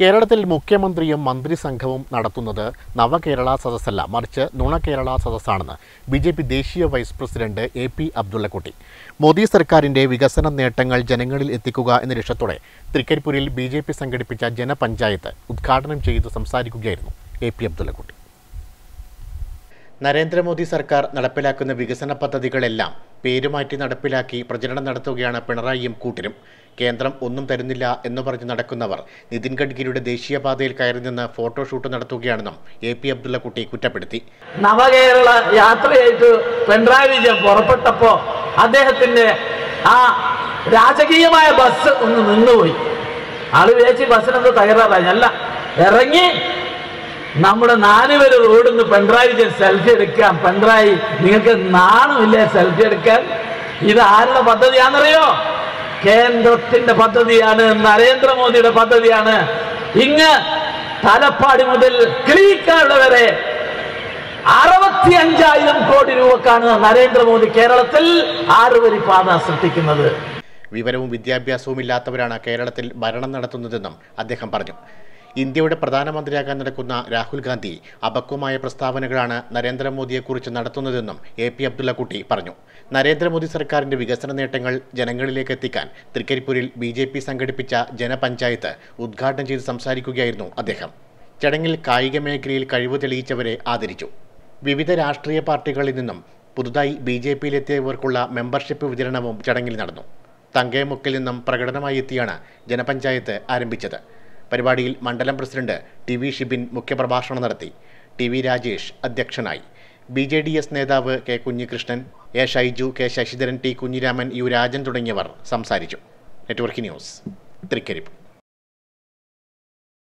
കേരളത്തിൽ മുഖ്യമന്ത്രിയും മന്ത്രിസംഘവും നടത്തുന്നത് നവകേരള സദസ്സല്ല മറിച്ച് നുണകേരള സദസ്സാണെന്ന് ബി ജെ പി ദേശീയ vice president A P Abdullakutty Modi സർക്കാരിന്റെ വികസന നേട്ടങ്ങൾ ജനങ്ങളിൽ എത്തിക്കുക എന്ന ലക്ഷ്യത്തോടെ തൃക്കരിപ്പൂരിൽ ബി ജെ പി സംഘടിപ്പിച്ച ജനപഞ്ചായത്ത് ഉദ്ഘാടനം ചെയ്ത് സംസാരിക്കുകയായിരുന്നു എ പി അബ്ദുള്ളക്കുട്ടി നരേന്ദ്രമോദി സർക്കാർ നടപ്പിലാക്കുന്ന വികസന പദ്ധതികളെല്ലാം പേരുമാറ്റി നടപ്പിലാക്കി പ്രചരണം നടത്തുകയാണ് പിണറായിയും കൂട്ടരും കേന്ദ്രം ഒന്നും തരുന്നില്ല എന്ന് പറഞ്ഞ് നടക്കുന്നവർ നിതിൻ ഗഡ്കരിയുടെ ദേശീയപാതയിൽ കയറി നിന്ന് ഫോട്ടോഷൂട്ട് നടത്തുകയാണെന്നും എ പി അബ്ദുള്ളക്കുട്ടി കുറ്റപ്പെടുത്തി നവകേരള യാത്രയായിട്ട് പിണറായി വിജയൻ പുറപ്പെട്ടപ്പോ അദ്ദേഹത്തിന്റെ ആ രാജകീയമായ ബസ് ഒന്ന് നിന്നുപോയി ആള് വിചാരിച്ച് ബസ്സിനെന്തോ തകരാറായി അല്ല ഇറങ്ങി നമ്മുടെ നാലുപേര് റോഡിൽ നിന്ന് പിണറായി വിജയൻ സെൽഫി എടുക്കാം പിണറായി നിങ്ങൾക്ക് നാണമില്ലേ സെൽഫി എടുക്കാൻ ഇത് ആരുടെ പദ്ധതിയാണെന്നറിയോ കേന്ദ്രത്തിന്റെ പദ്ധതിയാണ് നരേന്ദ്രമോദിയുടെ പദ്ധതിയാണ് ഇങ്ങ് തലപ്പാടി മുതൽ കിളിക്കാട് വരെ അറുപത്തി അഞ്ചായിരം കോടി രൂപക്കാണ് നരേന്ദ്രമോദി കേരളത്തിൽ ആറുവരി പാത സൃഷ്ടിക്കുന്നത് വിവരവും വിദ്യാഭ്യാസവും ഇല്ലാത്തവരാണ് കേരളത്തിൽ ഭരണം നടത്തുന്നതെന്നും അദ്ദേഹം പറഞ്ഞു ഇന്ത്യയുടെ പ്രധാനമന്ത്രിയാകാൻ നടക്കുന്ന രാഹുൽ ഗാന്ധി അപക്വമായ പ്രസ്താവനകളാണ് നരേന്ദ്രമോദിയെക്കുറിച്ച് നടത്തുന്നതെന്നും എ പി അബ്ദുള്ളക്കുട്ടി പറഞ്ഞു നരേന്ദ്രമോദി സർക്കാരിന്റെ വികസന നേട്ടങ്ങൾ ജനങ്ങളിലേക്ക് എത്തിക്കാൻ തൃക്കരിപ്പൂരിൽ ബി ജെ പി സംഘടിപ്പിച്ച ജനപഞ്ചായത്ത് ഉദ്ഘാടനം ചെയ്ത് സംസാരിക്കുകയായിരുന്നു അദ്ദേഹം ചടങ്ങിൽ കായിക മേഖലയിൽ കഴിവ് തെളിയിച്ചവരെ ആദരിച്ചു വിവിധ രാഷ്ട്രീയ പാർട്ടികളിൽ നിന്നും പുതുതായി ബി ജെ പിയിലെത്തിയവർക്കുള്ള മെമ്പർഷിപ്പ് വിതരണവും ചടങ്ങിൽ നടന്നു തങ്കയമുക്കിൽ നിന്നും പ്രകടനമായി എത്തിയാണ് ജനപഞ്ചായത്ത് ആരംഭിച്ചത് പരിപാടിയിൽ മണ്ഡലം പ്രസിഡന്റ് ടി വി ഷിബിൻ മുഖ്യപ്രഭാഷണം നടത്തി ടി വി രാജേഷ് അധ്യക്ഷനായി ബി ജെ ഡി എസ് നേതാവ് K Kunhikrishnan A Shaiju K Sasidharan T Kunhiraman U Rajan തുടങ്ങിയവർ സംസാരിച്ചു നെറ്റ്വർക്ക് ന്യൂസ് തൃക്കരിപ്പ്